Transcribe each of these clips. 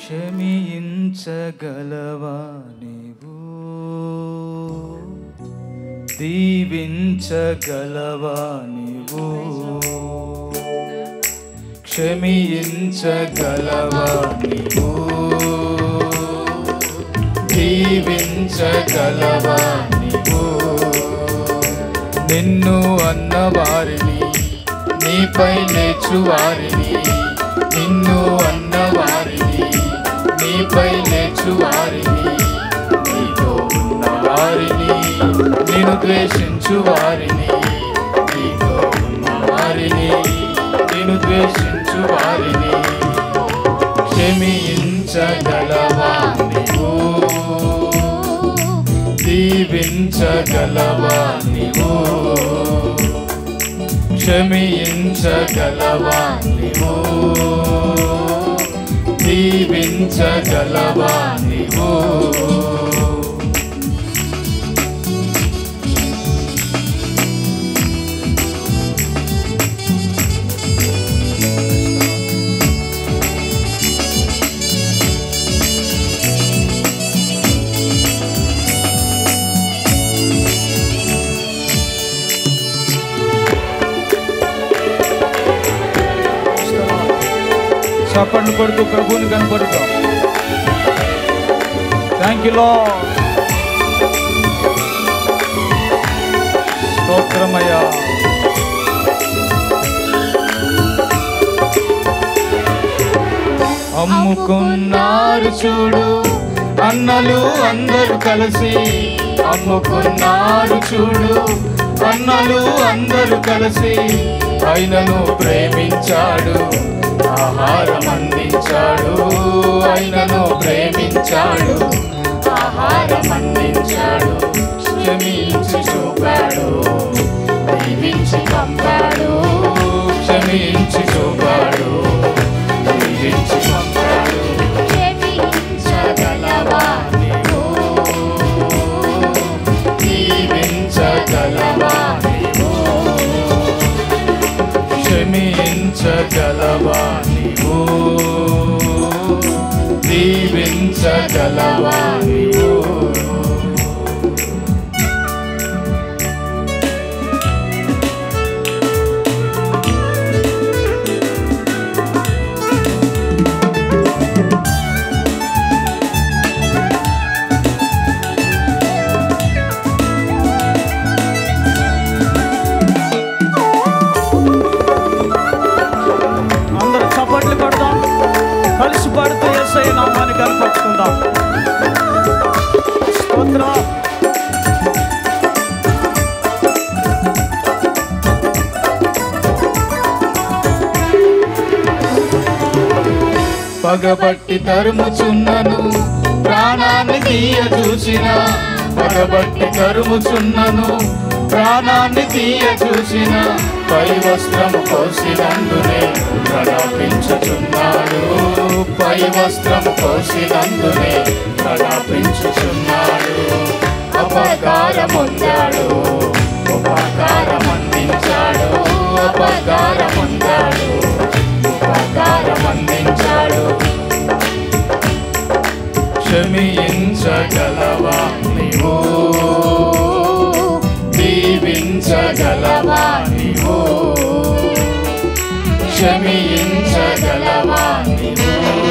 క్షమించగలవా నీవు దీవించగలవా నీవు క్షమించగలవా నీవు దీవించగలవా నీవు నిన్ను అన్నవారిని నీపై లేచువారిని నిన్ను అన్నవారిని నీపై లేచువారిని నీతో ఉన్న వారిని నేను ద్వేషించు వారిని నీతో ఉన్న వారిని నేను ద్వేషించు వారిని క్షమించగలవా నీవు దీవించగలవా నీవు క్షమించగలవా నీవు దీవించగలవా నీవు చప్పట్లు కొడుతూ ప్రభువుని కనపడుతాం థ్యాంక్ యూ లో స్తోత్రమయ్యా అమ్ముకున్నారు చూడు అన్నలు అందరూ కలిసి అమ్ముకున్నారు చూడు అన్నలు అందరూ కలిసి ఆయనను ప్రేమించాడు ఆహారం అందించాడు ఆయనను ప్రేమించాడు ఆహారం అందించాడు క్షమించి చూపాడు దీవించి పంపాడు క్షమించి చూపాడు దీవించి పంపాడు క్షమించగలవా నీవు దీవించగలవా నీవు క్షమించగలవా నీవు దీవించగలవా నీవు అందరూ చప్పట్లు కొడదాం కలిసి పాడుతూ ఎస్ఐ నామాన్ని కనపరుచుకుందాం స్తోత్రం పగబట్టి తరుముచున్నను ప్రాణాన్ని తీయ చూసిన పగబట్టి తరుముచున్నను ప్రాణాన్ని తీయ చూసిన పై వస్త్రము కోసినందునే ప్రలాపించుచున్నాడు పై వస్త్రము కోసినందునే ప్రలాపించుచున్నాడు అపకారం పొందాడు ఉపకారం అందించాడు అపకారం పొందాడు ఉపకారం అందించాడు క్షమించగలవా నీవు దీవించగలవా నీవు క్షమించగలవా నీవు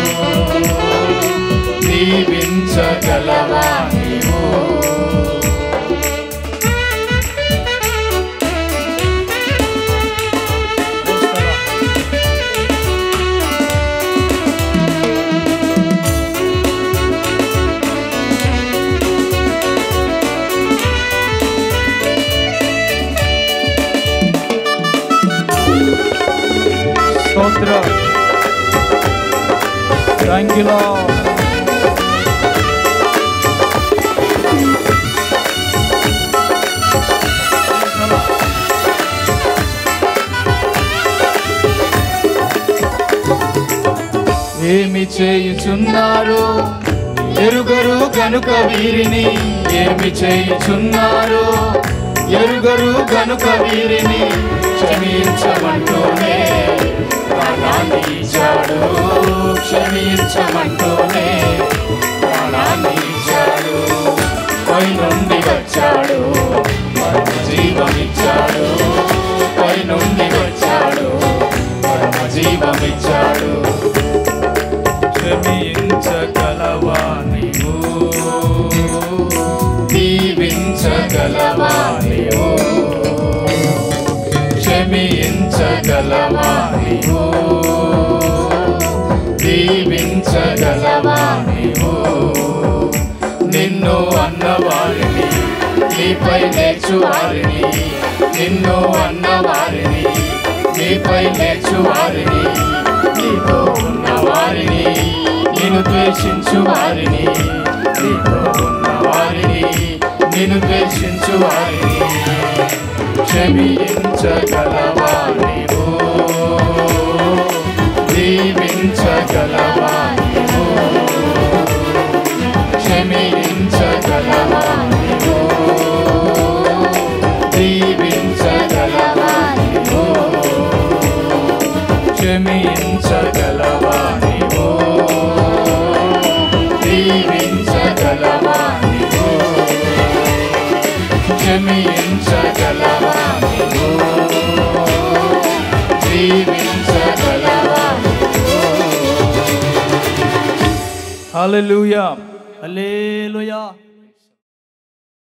దీవించగలవా నీవు స్తోత్రం థ్యాంక్ యూ ఏమి చేయుచున్నారు ఎరుగరు గనుక వీరిని ఏమి చేయుచున్నారు ఎరుగరు గనుక వీరిని క్షమించమంటూనే ప్రాణాన్ని ఇచ్చాడు క్షమించమంటూనే నీవు దీవించగలవా నీవు నిన్ను అన్నవారిని నీపై నేర్చువారిని నిన్ను అన్నవారిని నీపై నేర్చువారిని నీతో ఉన్నవారిని నిన్ను ద్వేషించు వారిని నీతో ఉన్నవారిని నిన్ను ద్వేషించు వారిని క్షమించగలవా నీవు దీవించగలవా నీవు క్షమించగలవా నీవు దీవించగలవా నీవు క్షమించగలవా నీవు దీవించగలవా నీవు క్షమించగలవా నీవు దీవించగలవా హల్లెలూయా